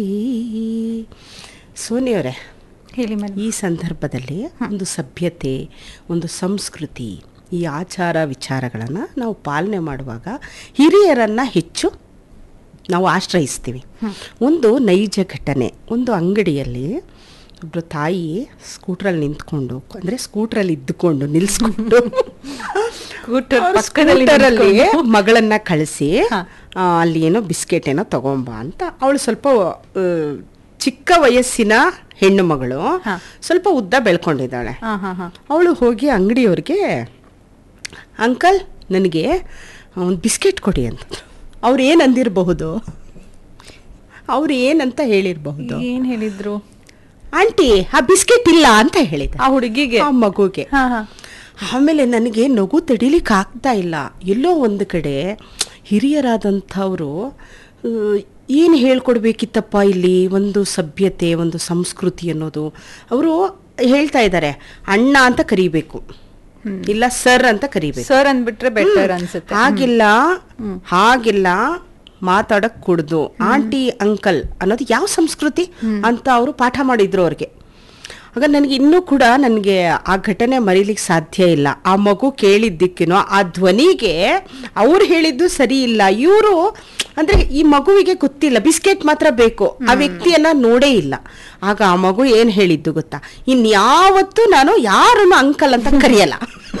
ಸೋನಿಯವರೇ ಹೇಳಿ ಮೇಡಮ್ ಈ ಸಂದರ್ಭದಲ್ಲಿ ಒಂದು ಸಭ್ಯತೆ ಒಂದು ಸಂಸ್ಕೃತಿ ಈ ಆಚಾರ ವಿಚಾರಗಳನ್ನು ನಾವು ಪಾಲನೆ ಮಾಡುವಾಗ ಹಿರಿಯರನ್ನು ಹೆಚ್ಚು ನಾವು ಆಶ್ರಯಿಸ್ತೀವಿ ಒಂದು ನೈಜ ಘಟನೆ ಒಂದು ಅಂಗಡಿಯಲ್ಲಿ ಒಬ್ಬರು ತಾಯಿ ಸ್ಕೂಟ್ರಲ್ಲಿ ನಿಂತ್ಕೊಂಡು ಅಂದರೆ ಸ್ಕೂಟ್ರಲ್ಲಿ ಇದ್ದುಕೊಂಡು ನಿಲ್ಲಿಸ್ಕೊಂಡು ಸ್ಕೂಟರ್ ಅವ್ರು ಪಕ್ಕದಲ್ಲಿ ಸ್ಕೂಟರಲ್ಲಿ ನಿಂತ್ಕೊಂಡು. ಮಗಳನ್ನ ಕಳಿಸಿ ಹಾ. ಆ, ಅಲ್ಲಿ ಏನೋ ಬಿಸ್ಕೆಟ್ ಏನೋ ತಗೊಂಬ ಅಂತ ಅವಳು ಸ್ವಲ್ಪ ಆ, ಚಿಕ್ಕ ವಯಸ್ಸಿನ ಹೆಣ್ಣು ಮಗಳು ಹಾ. ಸ್ವಲ್ಪ ಉದ್ದ ಬೆಳ್ಕೊಂಡಿದ್ದಾಳೆ ಹಾ ಹಾ ಹಾ ಅವಳು ಹೋಗಿ ಅಂಗಡಿಯವ್ರಿಗೆ ಅಂಕಲ್ ನನಗೆ ಒಂದು ಬಿಸ್ಕೆಟ್ ಕೊಡಿ ಅಂತ ಅವ್ರು ಏನು ಅಂದಿರಬಹುದು ಅವ್ರು ಏನಂತ ಹೇಳಿರಬಹುದು ಏನ್ ಹೇಳಿದ್ರು ಆಂಟಿ ಆ ಬಿಸ್ಕೆಟ್ ಇಲ್ಲ ಅಂತ ಹೇಳಿದ ಆ ಹುಡುಗಿಗೆ ಆ ಮಗುಗೆ ಹಾ ಹಾ ಆಮೇಲೆ ನನಗೆ ನಗು ತಡಿಲಿಕ್ಕೆ ಆಗ್ತಾ ಇಲ್ಲ ಎಲ್ಲೋ ಒಂದು ಕಡೆ ಹಿರಿಯರಾದಂಥವರು ಏನು ಹೇಳ್ಕೊಡ್ಬೇಕಿತ್ತಪ್ಪ ಇಲ್ಲಿ ಒಂದು ಸಭ್ಯತೆ ಒಂದು ಸಂಸ್ಕೃತಿ ಅನ್ನೋದು ಅವರು ಹೇಳ್ತಾ ಇದ್ದಾರೆ ಅಣ್ಣ ಅಂತ ಕರಿಬೇಕು ಇಲ್ಲ ಸರ್ ಅಂತ ಕರಿಬೇಕು ಸರ್ ಅಂದ್ಬಿಟ್ರೆ ಬೆಟರ್ ಅನ್ಸುತ್ತೆ ಹಾಗಿಲ್ಲ ಹಾಗಿಲ್ಲ ಮಾತಾಡಕ್ ಕುಡ್ದು ಆಂಟಿ ಅಂಕಲ್ ಅನ್ನೋದು ಯಾವ ಸಂಸ್ಕೃತಿ ಅಂತ ಅವರು ಪಾಠ ಮಾಡಿದ್ರು ಅವ್ರಿಗೆ ಆಗ ನನಗೆ ಇನ್ನೂ ಕೂಡ ನನಗೆ ಆ ಘಟನೆ ಮರೀಲಿಕ್ಕೆ ಸಾಧ್ಯ ಇಲ್ಲ ಆ ಮಗು ಕೇಳಿದ್ದಕ್ಕೇನೋ ಆ ಧ್ವನಿಗೆ ಅವ್ರು ಹೇಳಿದ್ದು ಸರಿ ಇಲ್ಲ ಇವರು ಅಂದ್ರೆ ಈ ಮಗುವಿಗೆ ಗೊತ್ತಿಲ್ಲ ಬಿಸ್ಕೆಟ್ ಮಾತ್ರ ಬೇಕು ಆ ವ್ಯಕ್ತಿಯನ್ನ ನೋಡೇ ಇಲ್ಲ ಆಗ ಆ ಮಗು ಏನ್ ಹೇಳಿದ್ದು ಗೊತ್ತಾ ಇನ್ಯಾವತ್ತೂ ನಾನು ಯಾರನ್ನು ಅಂಕಲ್ ಅಂತ ಕರೆಯಲ್ಲ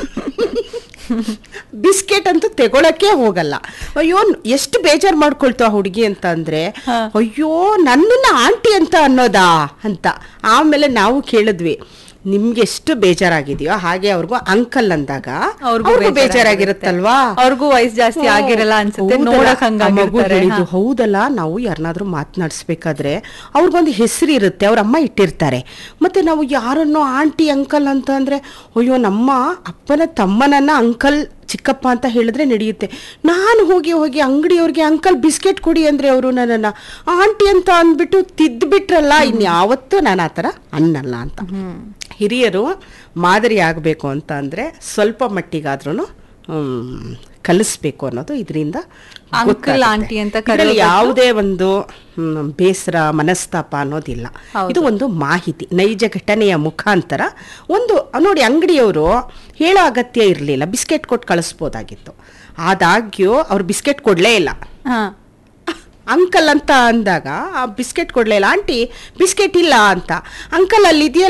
ಬಿಸ್ಕೆಟ್ ಅಂತೂ ತೆಗೊಳಕ್ಕೆ ಹೋಗಲ್ಲ ಅಯ್ಯೋ ಎಷ್ಟು ಬೇಜಾರ್ ಮಾಡ್ಕೊಳ್ತು ಆ ಹುಡುಗಿ ಅಂತ ಅಂದ್ರೆ ಹಾ. ಅಯ್ಯೋ ನನ್ನನ್ನ ಆಂಟಿ ಅಂತ ಅನ್ನೋದಾ ಅಂತ ಆಮೇಲೆ ನಾವು ಕೇಳಿದ್ವಿ ನಿಮ್ಗೆ ಎಷ್ಟು ಬೇಜಾರಾಗಿದೆಯೋ ಹಾಗೆ ಅವ್ರಿಗೂ ಅಂಕಲ್ ಅಂದಾಗ ಅವ್ರಿಗೂ ಅವ್ರಿಗೂ ಬೇಜಾರಾಗಿರುತ್ತೆ. ಬೇಜಾರಾಗಿರುತ್ತಲ್ವಾ ಅವ್ರಿಗೂ ವಯಸ್ಸು ಜಾಸ್ತಿ ಆಗಿರಲ್ಲ ಅನ್ಸುತ್ತೆ ಹೌದಲ್ಲ? ನೋಡಕ್ ಆ ಮಗು ಹಂಗಾಗಿರ್ತಾರೆ ಹೇಳಿದ್ದು ಹಾ. ಹೌದಲ್ಲ ನಾವು ಯಾರನ್ನಾದ್ರೂ ಮಾತನಾಡಿಸ್ಬೇಕಾದ್ರೆ ಅವ್ರಿಗೊಂದು ಹೆಸರು ಇರುತ್ತೆ ಅವ್ರ ಅಮ್ಮ ಇಟ್ಟಿರ್ತಾರೆ ಮತ್ತೆ ನಾವು ಯಾರನ್ನೋ ಆಂಟಿ ಅಂಕಲ್ ಅಂತ ಅಂದ್ರೆ ಅಯ್ಯೋ ನಮ್ಮ ಅಪ್ಪನ ತಮ್ಮನನ್ನ ಅಂಕಲ್ ಚಿಕ್ಕಪ್ಪ ಅಂತ ಹೇಳಿದ್ರೆ ನಡೆಯುತ್ತೆ ನಾನು ಹೋಗಿ ಹೋಗಿ ಅಂಗಡಿಯವ್ರಿಗೆ ಅಂಕಲ್ ಬಿಸ್ಕೆಟ್ ಕೊಡಿ ಅಂದ್ರೆ ಅವರು ನನ್ನನ್ನ ಆಂಟಿ ಅಂತ ಅಂದ್ಬಿಟ್ಟು ತಿದ್ದುಬಿಟ್ರಲ್ಲ ಇನ್ಯಾವತ್ತೂ ನಾನು ಆ ಥರ ಅನ್ನಲ್ಲ ಅಂತ ಹಿರಿಯರು ಮಾದರಿ ಆಗಬೇಕು ಅಂತ ಅಂದರೆ ಸ್ವಲ್ಪ ಮಟ್ಟಿಗಾದ್ರೂ ಕಲಿಸ್ಬೇಕು ಅನ್ನೋದು ಇದರಿಂದ Uncle, aunty ಅಂತ ಕರೆಯೋ ಬದಲು- ಯಾವುದೇ ಒಂದು ಹ್ಮ್, ಬೇಸರ ಮನಸ್ತಾಪ ಅನ್ನೋದಿಲ್ಲ ಹೌದು. ಇದು ಒಂದು ಮಾಹಿತಿ ನೈಜ ಘಟನೆಯ ಮುಖಾಂತರ ಒಂದು ನೋಡಿ ಅಂಗಡಿಯವರು ಹೇಳೋ ಅಗತ್ಯ ಇರಲಿಲ್ಲ ಬಿಸ್ಕೆಟ್ ಕೊಟ್ಟು ಕಳಿಸ್ಬೋದಾಗಿತ್ತು ಆದಾಗ್ಯೂ ಅವ್ರು ಬಿಸ್ಕೆಟ್ ಕೊಡಲೇ ಇಲ್ಲ ಹಾ ಅಂಕಲ್ ಅಂತ ಅಂದಾಗ ಆ ಬಿಸ್ಕೆಟ್ ಕೊಡಲೇ ಇಲ್ಲ ಆಂಟಿ ಬಿಸ್ಕೆಟ್ ಇಲ್ಲ ಅಂತ ಅಂಕಲ್ ಅಲ್ಲಿ ಇದೆಯಲ್ಲ